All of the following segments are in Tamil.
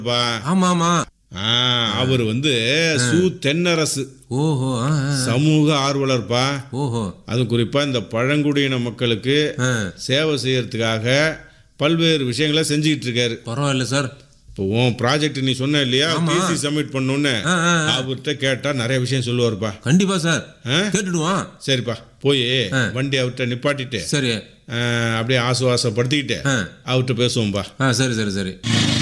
பா ஆமா ஆமா ஆ, அவர் வந்து சு தென்னரசு ஓஹோ ஆ, ஆ. சமூக ஆர்வலர்ப்பா ஓஹோ அது குறிப்பா இந்த பழங்குடியின மக்களுக்கு ஆ, சேவை செய்யறதுக்காக பல்வேறு விஷயங்களை செஞ்சுக்கிட்டு இருக்காரு பரவாயில்ல சார் இப்போ உன் ப்ராஜெக்ட் நீ சொன்ன இல்லையா டிசி சப்மிட் பண்ணணும்னு ஆ, ஆ, அவர்கிட்ட கேட்டா நிறைய விஷயம் சொல்லுவாருப்பா கண்டிப்பா சார் ஆ? கேட்டுடுவோம் சரிப்பா போய் வண்டி அவர்கிட்ட நிப்பாட்டிட்டு சரி ஆ, அப்படியே ஆசுவாசப்படுத்திக்கிட்டு ஆ அவர்கிட்ட பேசுவோம்பா ஆ சரி சரி சரி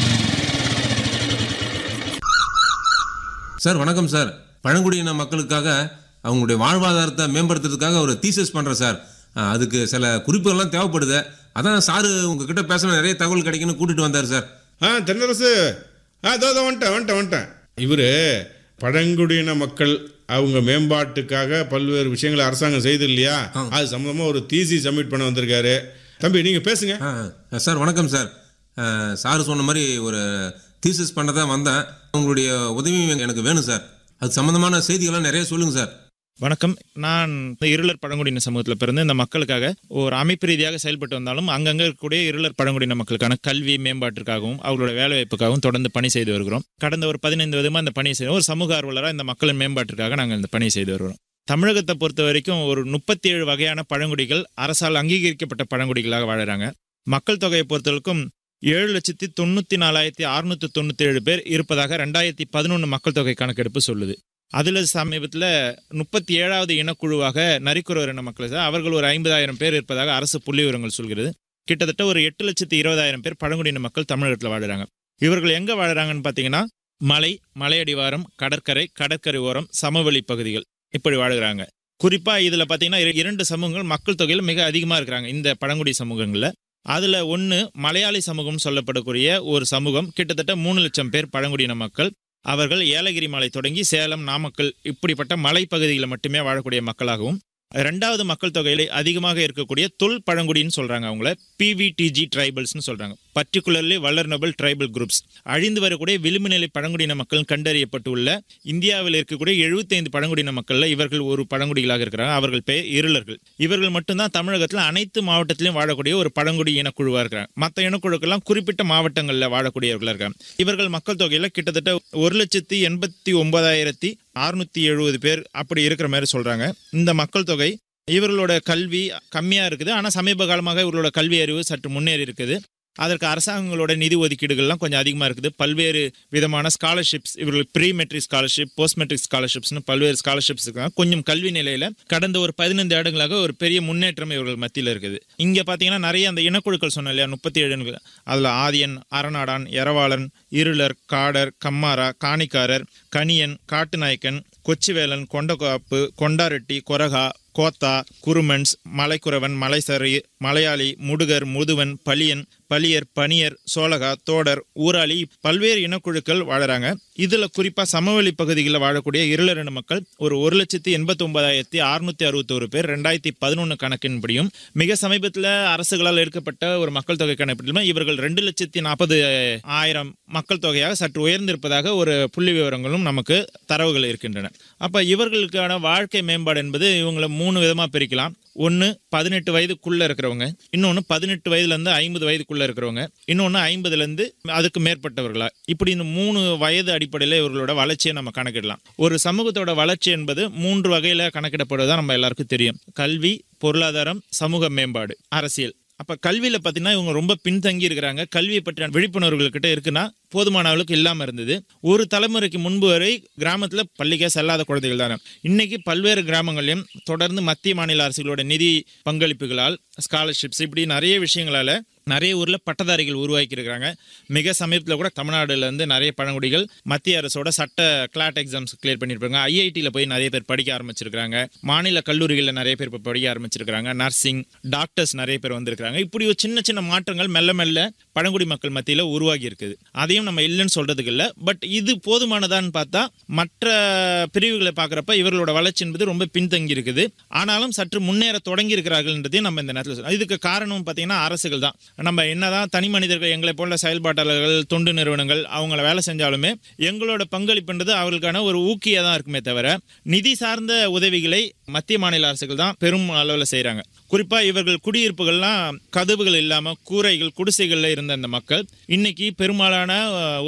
சார் வணக்கம் சார் பழங்குடியின மக்களுக்காக அவங்களுடைய வாழ்வாதாரத்தை மேம்படுத்துறதுக்காக ஒரு தீசஸ் பண்ணுறேன் சார் ஆ, அதுக்கு சில குறிப்புகள்லாம் தேவைப்படுது அதான் சாரு உங்ககிட்ட பேசணும் நிறைய தகவல் கிடைக்குன்னு கூட்டிட்டு வந்தார் சார் ஆ தென்னரசு ஆ தோ தோ, வந்துட்டேன் வந்துட்டேன் வந்துட்டேன் இவர் பழங்குடியின மக்கள் அவங்க மேம்பாட்டுக்காக பல்வேறு விஷயங்களை அரசாங்கம் செய்து இல்லையா அது சம்மந்தமா ஒரு தீசி சப்மிட் பண்ண வந்திருக்காரு தம்பி நீங்க பேசுங்க ஆ ஆ, சார் வணக்கம் சார் ஆ, சார் சொன்ன மாதிரி ஒரு தீசஸ் பண்ண தான் வந்தேன் உங்களுடைய உதவி எனக்கு வேணும் சார் அது சம்மந்தமான செய்திகள்லாம் நிறைய சொல்லுங்கள் சார் வணக்கம் நான் இந்த இருளர் பழங்குடியின சமூகத்தில் பிறந்து இந்த மக்களுக்காக ஒரு அமைப்பு ரீதியாக செயல்பட்டு வந்தாலும் அங்கங்கே இருக்கக்கூடிய இருளர் பழங்குடியின மக்களுக்கான கல்வி மேம்பாட்டிற்காகவும் அவங்களோட வேலைவாய்ப்புக்காகவும் தொடர்ந்து பணி செய்து வருகிறோம் கடந்த ஒரு பதினைந்து விதமாக இந்த பணி செய்து ஒரு சமூக ஆர்வலராக இந்த மக்களின் மேம்பாட்டிற்காக நாங்கள் இந்த பணி செய்து வருகிறோம் தமிழகத்தை பொறுத்த வரைக்கும் ஒரு முப்பத்தி ஏழு வகையான பழங்குடிகள் அரசால் அங்கீகரிக்கப்பட்ட பழங்குடிகளாக வாழுறாங்க மக்கள் தொகையை பொறுத்தவரைக்கும் ஏழு லட்சத்தி தொண்ணூற்றி நாலாயிரத்தி அறுநூத்தி தொண்ணூற்றி ஏழு பேர் இருப்பதாக ரெண்டாயிரத்தி பதினொன்று மக்கள் தொகை கணக்கெடுப்பு சொல்லுது அதில் சமீபத்தில் முப்பத்தி ஏழாவது இனக்குழுவாக நரிக்குறவர் இன மக்கள் சார், அவர்கள் ஒரு ஐம்பதாயிரம் பேர் இருப்பதாக அரசு புள்ளி விவரங்கள் சொல்கிறது கிட்டத்தட்ட ஒரு எட்டு லட்சத்தி இருபதாயிரம் பேர் பழங்குடியின மக்கள் தமிழகத்தில் வாழுறாங்க இவர்கள் எங்கே வாழுறாங்கன்னு பார்த்தீங்கன்னா மலை மலையடிவாரம் கடற்கரை கடற்கரை ஓரம் சமவெளி பகுதிகள் இப்படி வாழுகிறாங்க குறிப்பாக இதில் பார்த்தீங்கன்னா இர- இரண்டு சமூகங்கள் மக்கள் தொகையில் மிக அதிகமாக இருக்கிறாங்க இந்த பழங்குடி சமூகங்களில் அதில் ஒன்று மலையாளி சமூகம் சொல்லப்படக்கூடிய ஒரு சமூகம் கிட்டத்தட்ட மூணு லட்சம் பேர் பழங்குடியின மக்கள் அவர்கள் ஏலகிரி மலை தொடங்கி சேலம் நாமக்கல் இப்படிப்பட்ட மலைப்பகுதிகளில் மட்டுமே வாழக்கூடிய மக்களாகவும் ரெண்டாவது மக்கள் தொகையில அதிகமாக இருக்கக்கூடிய தொல் பழங்குடின்னு சொல்றாங்க அவங்கள பிவிடிஜி ட்ரைபல்ஸ்னு சொல்றாங்க பர்டிகுலர்லி வல்லர்னபிள் ட்ரைபல் குரூப்ஸ் அழிந்து வரக்கூடிய விளிம்பு நிலை பழங்குடியின மக்கள் கண்டறியப்பட்டுள்ள இந்தியாவில் இருக்கக்கூடிய 75 பழங்குடியின மக்கள்ல இவர்கள் ஒரு பழங்குடிகளாக இருக்கிறாங்க அவர்கள் பெயர் இருளர்கள் இவர்கள் மட்டும்தான் தமிழகத்தில் அனைத்து மாவட்டத்திலும் வாழக்கூடிய ஒரு பழங்குடி இனக்குழுவா இருக்கிறாங்க மற்ற இனக்குழுக்கெல்லாம் குறிப்பிட்ட மாவட்டங்களில் வாழக்கூடியவர்களா இருக்காங்க இவர்கள் மக்கள் தொகையில கிட்டத்தட்ட ஒரு லட்சத்தி எண்பத்தி ஒன்பதாயிரத்தி அறுநூத்தி எழுபது பேர் அப்படி இருக்கிற மாதிரி சொல்றாங்க இந்த மக்கள் தொகை இவர்களோட கல்வி கம்மியா இருக்குது ஆனா சமீப காலமாக இவர்களோட கல்வி அறிவு சற்று முன்னேறி இருக்குது அதற்கு அரசாங்கங்களோட நிதி ஒதுக்கீடுகள்லாம் கொஞ்சம் அதிகமாக இருக்குது பல்வேறு விதமான ஸ்காலர்ஷிப்ஸ் இவர்கள் pre matric scholarship post matric ஸ்காலர்ஷிப்ஸ்னு பல்வேறு ஸ்காலர்ஷிப்ஸ் இருக்காங்க கொஞ்சம் கல்வி நிலையில் கடந்த ஒரு பதினைந்து ஆண்டுகளாக ஒரு பெரிய முன்னேற்றம் இவர்கள் மத்தியில் இருக்குது இங்கே பார்த்தீங்கன்னா நிறைய அந்த இனக்குழுக்கள் சொன்னேன் இல்லையா முப்பத்தி ஏழு அதில் ஆதியன் அரணாடான் எரவாளன் இருளர் காடர் கம்மாரா காணிக்காரர் கணியன் காட்டுநாயக்கன் கொச்சிவேலன் கொண்டகாப்பு கொண்டாரெட்டி கொரகா கோத்தா குருமன்ஸ் மலைக்குறவன் மலைசரி மலையாளி முடுகர் முதுவன் பலியன் பலியர் பனியர் சோழகா தோடர் ஊராளி பல்வேறு இனக்குழுக்கள் வாழறாங்க இதுல குறிப்பா சமவெளி பகுதிகளில் வாழக்கூடிய இருளரின மக்கள் ஒரு ஒரு லட்சத்தி எண்பத்தி ஒன்பதாயிரத்தி அறுநூத்தி அறுபத்தோரு பேர் ரெண்டாயிரத்தி பதினொன்று கணக்கின்படியும் மிக சமீபத்தில் அரசுகளால் எடுக்கப்பட்ட ஒரு மக்கள் தொகை கணக்கிலும் இவர்கள் ரெண்டு லட்சத்தி நாற்பது ஆயிரம் மக்கள் தொகையாக சற்று உயர்ந்திருப்பதாக ஒரு புள்ளி விவரங்களும் நமக்கு தரவுகள் இருக்கின்றன அப்ப இவர்களுக்கான வாழ்க்கை மேம்பாடு என்பது இவங்களை மூணு விதமா பிரிக்கலாம் ஒன்று பதினெட்டு வயதுக்குள்ள இருக்கிறவங்க இன்னொன்று பதினெட்டு வயதுலேருந்து ஐம்பது வயதுக்குள்ள இருக்கிறவங்க இன்னொன்று ஐம்பதுலேருந்து அதுக்கு மேற்பட்டவர்களா இப்படி இந்த மூணு வயது அடிப்படையில் இவர்களோட வளர்ச்சியை நம்ம கணக்கிடலாம் ஒரு சமூகத்தோட வளர்ச்சி என்பது மூன்று வகையில் கணக்கிடப்படுவதா நம்ம எல்லாருக்கும் தெரியும் கல்வி பொருளாதாரம் சமூக மேம்பாடு அரசியல் அப்ப கல்வியில பாத்தீங்கன்னா இவங்க ரொம்ப பின்தங்கி இருக்கிறாங்க கல்வியை பற்றின விழிப்புணர்வுகள் கிட்ட இருக்குன்னா போதுமான அளவுக்கு இல்லாம இருந்தது ஒரு தலைமுறைக்கு முன்பு வரை கிராமத்துல பள்ளிக்கே செல்லாத குழந்தைகள் தானே இன்னைக்கு பல்வேறு கிராமங்களையும் தொடர்ந்து மத்திய மாநில அரசுகளோட நிதி பங்களிப்புகளால் ஸ்காலர்ஷிப்ஸ் இப்படி நிறைய விஷயங்களால நிறைய ஊர்ல பட்டதாரிகள் உருவாக்கி இருக்காங்க மிக சமீபத்தில் கூட தமிழ்நாடுல இருந்து நிறைய பழங்குடிகள் மத்திய அரசோட சட்ட கிளாட் எக்ஸாம்ஸ் கிளியர் பண்ணியிருப்பாங்க ஐஐடியில் போய் நிறைய பேர் படிக்க ஆரம்பிச்சிருக்காங்க மாநில கல்லூரிகளில் நிறைய பேர் இப்போ படிக்க ஆரம்பிச்சிருக்காங்க நர்சிங் டாக்டர்ஸ் நிறைய பேர் வந்திருக்காங்க இப்படி ஒரு சின்ன சின்ன மாற்றங்கள் மெல்ல மெல்ல பழங்குடி மக்கள் மத்தியில் உருவாகி இருக்குது அதையும் நம்ம இல்லைன்னு சொல்றதுக்கு இல்லை பட் இது போதுமானதான்னு பார்த்தா மற்ற பிரிவுகளை பார்க்குறப்ப இவர்களோட வளர்ச்சி என்பது ரொம்ப பின்தங்கி இருக்குது ஆனாலும் சற்று முன்னேற தொடங்கி இருக்கிறார்கள்ன்றதையும் நம்ம இந்த நேரத்தில் சொல்லலாம் இதுக்கு காரணம் பார்த்தீங்கன்னா அரசுகள் தான் நம்ம என்னதான் தனி மனிதர்கள் எங்களை போல செயல்பாட்டாளர்கள் தொண்டு நிறுவனங்கள் அவங்கள வேலை செஞ்சாலுமே எங்களோட பங்களிப்புன்றது அவர்களுக்கான ஒரு ஊக்கியாக தான் இருக்குமே தவிர நிதி சார்ந்த உதவிகளை மத்திய மாநில அரசுகள் தான் பெரும் அளவில் செய்கிறாங்க குறிப்பாக இவர்கள் குடியிருப்புகள்லாம் கதவுகள் இல்லாமல் கூரைகள் குடிசைகளில் இருந்த அந்த மக்கள் இன்னைக்கு பெரும்பாலான அஹ்,